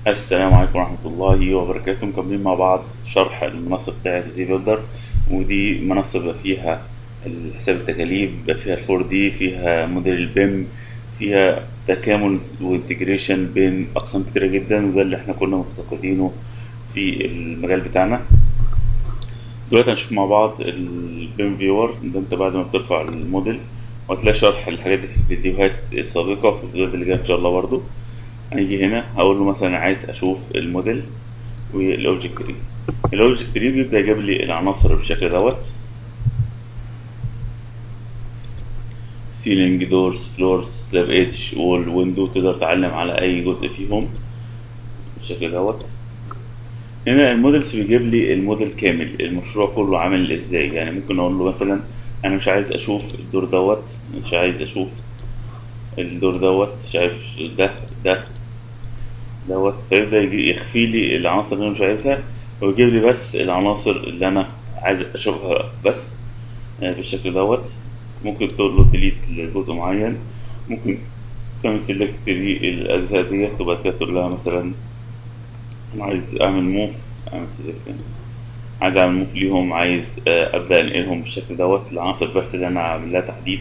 السلام عليكم ورحمة الله وبركاته مكملين مع بعض شرح المنصة بتاعة دي بيلدر ودي منصة بيبقى فيها حساب التكاليف بيبقى فيها الفور دي فيها موديل البيم فيها تكامل وانتجريشن بين أقسام كتيرة جدا وده اللي احنا كنا مفتقدينه في المجال بتاعنا دلوقتي هنشوف مع بعض البيم فيور ده انت بعد ما بترفع الموديل وهتلاقي شرح الحاجات دي في الفيديوهات السابقة وفي الفيديوهات اللي جاية إن شاء الله برضو هنيجي هنا هقول له مثلا عايز اشوف الموديل والاوبجكت تري الاوبجكت تري بيبدا يجيب لي العناصر بالشكل دوت سيلينج دورز فلورز سلاب ايدج وول ويندو تقدر تعلم على اي جزء فيهم بالشكل دوت هنا الموديلز بيجيب لي الموديل كامل المشروع كله عامل ازاي يعني ممكن اقول له مثلا انا مش عايز اشوف الدور دوت مش عايز اشوف الدور دوت شايف ده ده دوت فيبدأ يخفي لي العناصر اللي انا مش عايزها ويجيب لي بس العناصر اللي انا عايز اشوفها بس بالشكل دوت ممكن تقول له ديليت لجزء معين ممكن تعمل سيلكت للأجزاء ديت وبعد كده تقول لها مثلا أنا عايز أعمل موف أعمل سيلكت عايز أعمل موف ليهم عايز أبدأ أنقلهم بالشكل دوت العناصر بس اللي أنا عامل لها تحديد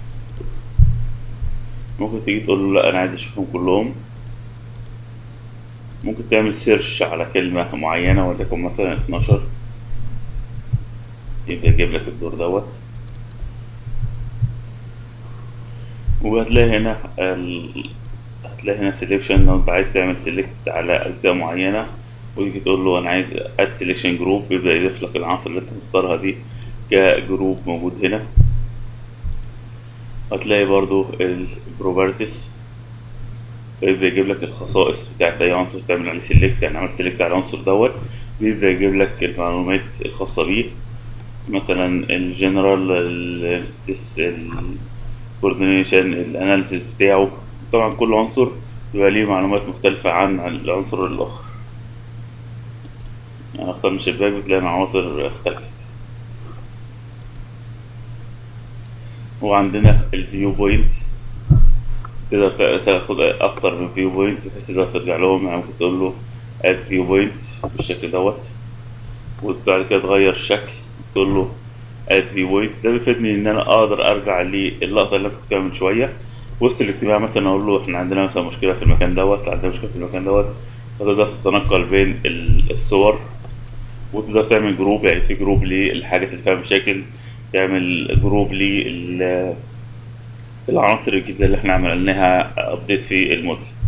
ممكن تيجي تقول له لا أنا عايز أشوفهم كلهم ممكن تعمل سيرش على كلمة معينة وليكن مثلا اتناشر يبدأ يجيب لك الدور دوت وهتلاقي هنا ال... هتلاقي هنا سيلكشن لو انت عايز تعمل سيلكت على أجزاء معينة وتيجي تقول له أنا عايز أد سيلكشن جروب بيبدأ يضيف لك العناصر اللي انت مختارها دي كجروب موجود هنا هتلاقي برضو البروبرتيز فيبدأ يجيب لك الخصائص بتاعت أي عنصر تعمل عليه سيلكت يعني عملت سيلكت على العنصر دوت بيبدأ يجيب لك المعلومات الخاصة بيه مثلا الجنرال الكوردينيشن الاناليسيس بتاعه طبعا كل عنصر بيبقى ليه معلومات مختلفة عن العنصر الآخر يعني اختار من الشباك بتلاقي العناصر اختلفت وعندنا الفيو بوينت تقدر تاخد اكتر من فيو بوينت بحيث تقدر ترجع لهم يعني ممكن تقول له اد فيو بوينت بالشكل دوت وبعد كده تغير الشكل تقول له اد فيو بوينت ده بيفيدني ان انا اقدر ارجع للقطه اللي انا كنت فيها من شويه في وسط الاجتماع مثلا اقول له احنا عندنا مثلا مشكله في المكان دوت عندنا مشكله في المكان دوت فتقدر تتنقل بين الصور وتقدر تعمل جروب يعني في جروب للحاجات اللي فيها مشاكل تعمل جروب لل العناصر الجديدة اللي احنا عملناها ابديت في الموديل